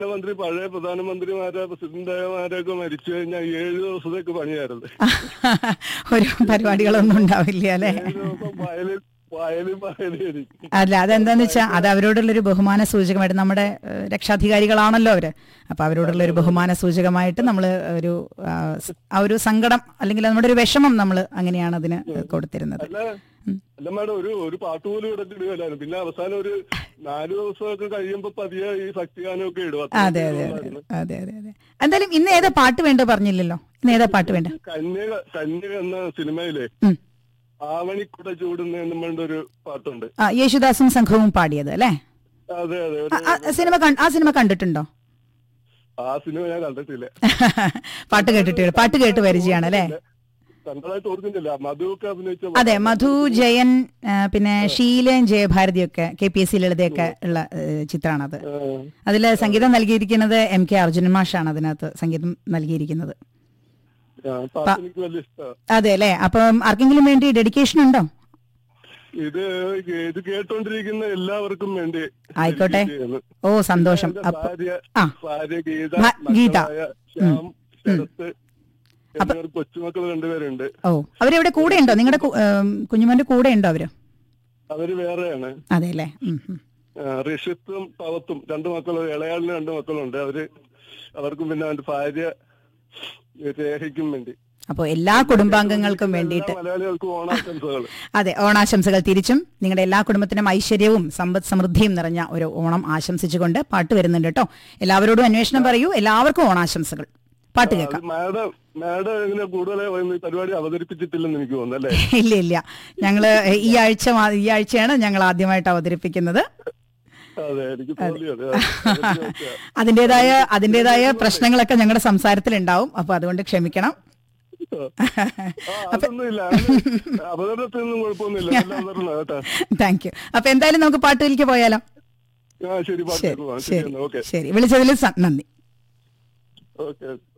പ്രധാനമന്ത്രി പഴയ പ്രധാനമന്ത്രിമാരെ പ്രസിഡന്റുമാരൊക്കെ മരിച്ചു കഴിഞ്ഞാൽ ഏഴ് ദിവസത്തേക്ക് പണിയായിരുന്നു ഒരു പരിപാടികളൊന്നും ഉണ്ടാവില്ല അല്ലെ ഏഴ് ദിവസം വയലിൽ വയലിൽ വയലായിരിക്കും അല്ല അതെന്താന്ന് വെച്ചാൽ അത് അവരോടുള്ളൊരു ബഹുമാന സൂചകമായിട്ട് നമ്മുടെ ഏഹ്, രക്ഷാധികാരികളാണല്ലോ അവര് അപ്പൊ അവരോടുള്ള ഒരു ബഹുമാന സൂചകമായിട്ട് നമ്മൾ ഒരു ആ, സ്- ആ ഒരു സങ്കടം അല്ലെങ്കിൽ നമ്മുടെ ഒരു വിഷമം നമ്മൾ അങ്ങനെയാണ് അതിന് കൊടുത്തിരുന്നത് അല്ല അല്ല മാഡം ഒരു ഒരു പാട്ട് പോലും ഇടയ്ക്ക് ഇടുകയല്ലായിരുന്നു പിന്നെ അവസാനം ഒരു നാല് ദിവസമൊക്കെ കഴിയുമ്പോ പതിയെ ഈ ഭക്തിഗാനമൊക്കെ ഇടും അതെ അതെ അതെ അതെ അതെ അതെ എന്തായാലും ഇന്ന് ഏതാ പാട്ട് വേണ്ടോ പറഞ്ഞില്ലല്ലോ ഇന്ന് ഏതാ പാട്ട് വേണ്ട കന്യക കന്യക എന്ന സിനിമയിലെ ഉം. ആവണിക്കുട ചൂടുന്ന എന്നും പറഞ്ഞ ഒരു പാട്ടുണ്ട് ആ യേശുദാസും സംഘവും പാടിയത് അല്ലേ അതെ അതെ ആ, ഒരു ആ സിനിമ കൺ- ആ സിനിമ കണ്ടിട്ടുണ്ടോ ആ സിനിമ ഞാൻ കണ്ടിട്ടില്ല പാട്ട് കേട്ടിട്ട് പാട്ട് കേട്ട് പരിചയമാണ് അല്ലേ കണ്ടതായിട്ട് ഓർക്കുന്നില്ല മധുവൊക്കെ അഭിനയിച്ച അതെ മധു ജയൻ ആ, പിന്നെ ഷീലൻ ജയഭാരതിയൊക്കെ കെ പി എസ് സി ലളിതയൊക്കെ ഉള്ള ചിത്രമാണത് ആ, അതിൽ സംഗീതം നൽകിയിരിക്കുന്നത് എം കെ അർജുനൻ മാഷാണ് അതിനകത്ത് സംഗീതം നൽകിയിരിക്കുന്നത് ആ, പാട്ട് എനിക്ക് വലിയ ഇഷ്ടമാണ് അതെ അല്ലേ അപ്പം ആർക്കെങ്കിലും വേണ്ടി ഡെഡിക്കേഷൻ ഉണ്ടോ ഇത് ഇത് കേട്ടോണ്ടിരിക്കുന്ന എല്ലാവർക്കും വേണ്ടി ആയിക്കോട്ടെ. ചെയ്യുന്നു. ഓ സന്തോഷം എന്റെ അപ്പൊ ഭാര്യ ആ ഭാര്യ ഗീത ഭ- ഗീത. മക്കളായ ശ്യാം ശരത്ത് എന്നിവർ കൊച്ചുമക്കൾ രണ്ടുപേരുണ്ട് ഓ അവരെവിടെ കൂടെ ഉണ്ടോ നിങ്ങളുടെ കുഞ്ഞുമോന്റെ കൂടെ ഉണ്ടോ അവര് അവര് വേറെയാണ് അതെ അല്ലേ ഉം, ഉം. ആ, ഋഷിത്തും പവത്തും രണ്ട് മക്കളും ഇളയാളിന് രണ്ട് മക്കളുണ്ട് അവര് അവർക്കും പിന്നെ അവന്റെ ഭാര്യ രേഖയ്ക്കും വേണ്ടി അപ്പോൾ എല്ലാ കുടുംബാംഗങ്ങൾക്കും വേണ്ടിയിട്ട് എല്ലാ മലയാളികൾക്കും ഓണാശംസകൾ അതെ ഓണാശംസകൾ തിരിച്ചും നിങ്ങളുടെ എല്ലാ കുടുംബത്തിനും ഐശ്വര്യവും സമ്പദ് സമൃദ്ധിയും നിറഞ്ഞ ഒരു ഓണം ആശംസിച്ചുകൊണ്ട് പാട്ട് വരുന്നുണ്ട് കേട്ടോ എല്ലാവരോടും അന്വേഷണം പറയൂ എല്ലാവർക്കും ഓണാശംസകൾ പാട്ട് കേൾക്കാം മാഡം മാഡം ഇങ്ങനെ കൂടുതൽ ഈ പരിപാടി അവതരിപ്പിച്ചിട്ടില്ലെന്ന് എനിക്ക് തോന്നുന്നു അല്ലേ ഇല്ല ഇല്ല ഞങ്ങള് ഈ ആഴ്ച മാ- ഈ ആഴ്ചയാണ് ഞങ്ങൾ ആദ്യമായിട്ട് അവതരിപ്പിക്കുന്നത് അതെ എനിക്ക് തോന്നി അത് അതുകൊണ്ട് ചോദിച്ചതാ. അതിൻ്റെതായ അതിൻ്റെതായ പ്രശ്നങ്ങളൊക്കെ ഞങ്ങളുടെ സംസാരത്തിൽ ഉണ്ടാവും അപ്പൊ അതുകൊണ്ട് ക്ഷമിക്കണം ആ, അതൊന്നുമില്ല അപകടത്തിനൊന്നും കുഴപ്പമൊന്നുമില്ല എല്ലാം അവതരണം കേട്ടോ താങ്ക് യു അപ്പൊ എന്തായാലും നമുക്ക് പാട്ടിലേക്ക് പോയാലോ ആ ശരി പാട്ട് ശരി പോവാം ശരി ശരി ഓക്കെ ശരി വിളിച്ചതിൽ സ- നന്ദി ഓക്കെ